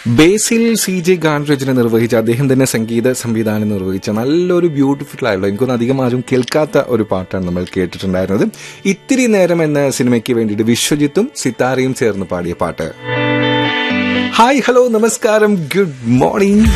ബേസിൽ C J ഗാനരചന നിർവഹിച്ച അദ്ദേഹം തന്നെ സംഗീത സംവിധാനം നിർവഹിച്ച നല്ലൊരു ബ്യൂട്ടിഫുൾ ആയിട്ടുള്ള എനിക്കൊന്നും അധികം ആരും കേൾക്കാത്ത ഒരു പാട്ടാണ് നമ്മൾ കേട്ടിട്ടുണ്ടായിരുന്നത് ഇത്തിരി നേരം എന്ന സിനിമയ്ക്ക് വേണ്ടിയിട്ട് വിശ്വജിത്തും സിത്താരയും ചേർന്ന് പാടിയ പാട്ട് ഹായ് ഹലോ നമസ്കാരം ഗുഡ് മോർണിംഗ്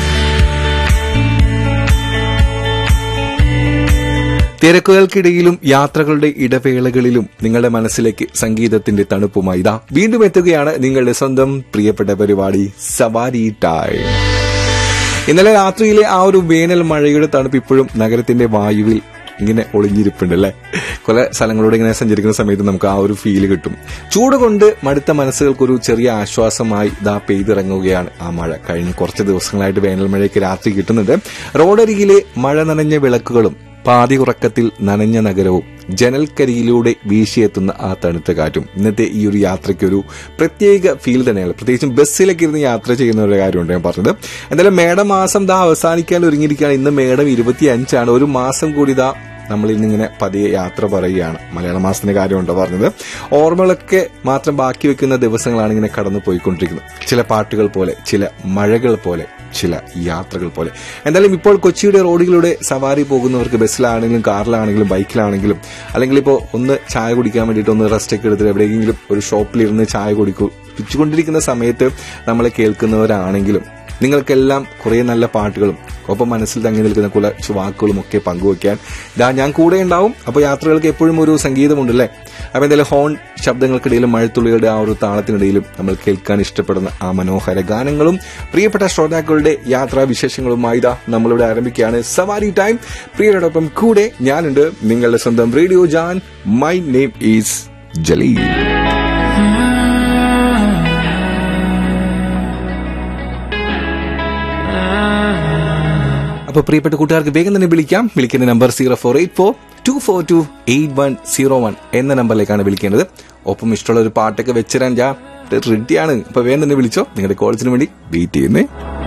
തിരക്കുകൾക്കിടയിലും യാത്രകളുടെ ഇടവേളകളിലും നിങ്ങളുടെ മനസ്സിലേക്ക് സംഗീതത്തിന്റെ തണുപ്പുമായി ഇതാ വീണ്ടും എത്തുകയാണ് നിങ്ങളുടെ സ്വന്തം പ്രിയപ്പെട്ട പരിപാടി സവാരി ടൈം ഇന്നലെ രാത്രിയിലെ ആ ഒരു വേനൽ മഴയുടെ തണുപ്പ് ഇപ്പോഴും നഗരത്തിന്റെ വായുവിൽ ഇങ്ങനെ ഒളിഞ്ഞിരിപ്പുണ്ട് അല്ലേ കുറെ സ്ഥലങ്ങളോട് ഇങ്ങനെ സഞ്ചരിക്കുന്ന സമയത്ത് നമുക്ക് ആ ഒരു ഫീല് കിട്ടും ചൂട് കൊണ്ട് മടുത്ത മനസ്സുകൾക്കൊരു ചെറിയ ആശ്വാസമായി ഇതാ പെയ്തിറങ്ങുകയാണ് ആ മഴ കഴിഞ്ഞ കുറച്ച് ദിവസങ്ങളായിട്ട് വേനൽ മഴയ്ക്ക് രാത്രി കിട്ടുന്നുണ്ട് റോഡരികിലെ മഴ നനഞ്ഞ വിളക്കുകളും പാതി ഉറക്കത്തിൽ നനഞ്ഞ നഗരവും ജനൽക്കരിയിലൂടെ വീശിയെത്തുന്ന ആ തണുത്ത കാറ്റും ഇന്നത്തെ ഈ ഒരു യാത്രയ്ക്ക് ഒരു പ്രത്യേക ഫീൽ തന്നെയാണ് പ്രത്യേകിച്ചും ബസ്സിലൊക്കെ ഇരുന്ന് യാത്ര ചെയ്യുന്ന ഒരു കാര്യമുണ്ട് ഞാൻ പറഞ്ഞത് എന്തായാലും മേടം മാസം ദാ അവസാനിക്കാൻ ഒരുങ്ങിയിരിക്കുകയാണ് ഇന്ന് മേടം ഇരുപത്തി അഞ്ചാണ് ഒരു മാസം കൂടി ദാ നമ്മൾ ഇന്നിങ്ങനെ പതിയെ യാത്ര പറയുകയാണ് മലയാള മാസത്തിന്റെ കാര്യമുണ്ടോ പറഞ്ഞത് ഓർമ്മകളൊക്കെ മാത്രം ബാക്കി വെക്കുന്ന ദിവസങ്ങളാണ് ഇങ്ങനെ കടന്നു പോയിക്കൊണ്ടിരിക്കുന്നത് ചില പാട്ടുകൾ പോലെ ചില മഴകൾ പോലെ ചില യാത്രകൾ പോലെ എന്തായാലും ഇപ്പോൾ കൊച്ചിയുടെ റോഡുകളിലൂടെ സവാരി പോകുന്നവർക്ക് ബസ്സിലാണെങ്കിലും കാറിലാണെങ്കിലും ബൈക്കിലാണെങ്കിലും അല്ലെങ്കിൽ ഇപ്പോൾ ഒന്ന് ചായ കുടിക്കാൻ വേണ്ടിയിട്ട് ഒന്ന് റെസ്റ്റ് ഒക്കെ എടുത്തിട്ട് എവിടെയെങ്കിലും ഒരു ഷോപ്പിലിരുന്ന് ചായ കുടിക്കൂ കുടിച്ചുകൊണ്ടിരിക്കുന്ന സമയത്ത് നമ്മളെ കേൾക്കുന്നവരാണെങ്കിലും നിങ്ങൾക്കെല്ലാം കുറേ നല്ല പാട്ടുകളും ഒപ്പം മനസ്സിൽ തങ്ങി നിൽക്കുന്ന കുല വാക്കുകളും ഒക്കെ പങ്കുവയ്ക്കാൻ ഇതാ ഞാൻ കൂടെ ഉണ്ടാവും അപ്പോൾ യാത്രകൾക്ക് എപ്പോഴും ഒരു സംഗീതമുണ്ടല്ലേ അപ്പൊ എന്തായാലും ഹോൺ ശബ്ദങ്ങൾക്കിടയിലും മഴത്തുള്ളികളുടെ ആ ഒരു താളത്തിനിടയിലും നമ്മൾ കേൾക്കാൻ ഇഷ്ടപ്പെടുന്ന ആ മനോഹര ഗാനങ്ങളും പ്രിയപ്പെട്ട ശ്രോതാക്കളുടെ യാത്രാ വിശേഷങ്ങളുമായി ഇതാ നമ്മളിവിടെ ആരംഭിക്കുകയാണ് സവാരി ടൈം പ്രിയരോടൊപ്പം കൂടെ ഞാനുണ്ട് നിങ്ങളുടെ സ്വന്തം radio Jaan my name is Jaleel അപ്പോൾ പ്രിയപ്പെട്ട കൂട്ടുകാർക്ക് വേഗം തന്നെ വിളിക്കാം വിളിക്കുന്ന number zero four eight four two four two eight one zero one എന്ന നമ്പറിലേക്കാണ് വിളിക്കേണ്ടത് ഒപ്പം ഇഷ്ടമുള്ള ഒരു പാട്ടൊക്കെ വെച്ചിരാൻ ഞാൻ റെഡിയാണ് അപ്പൊ വേഗം തന്നെ വിളിച്ചോ നിങ്ങളുടെ കോളേജിന് വേണ്ടി വെയിറ്റ് ചെയ്യുന്നേ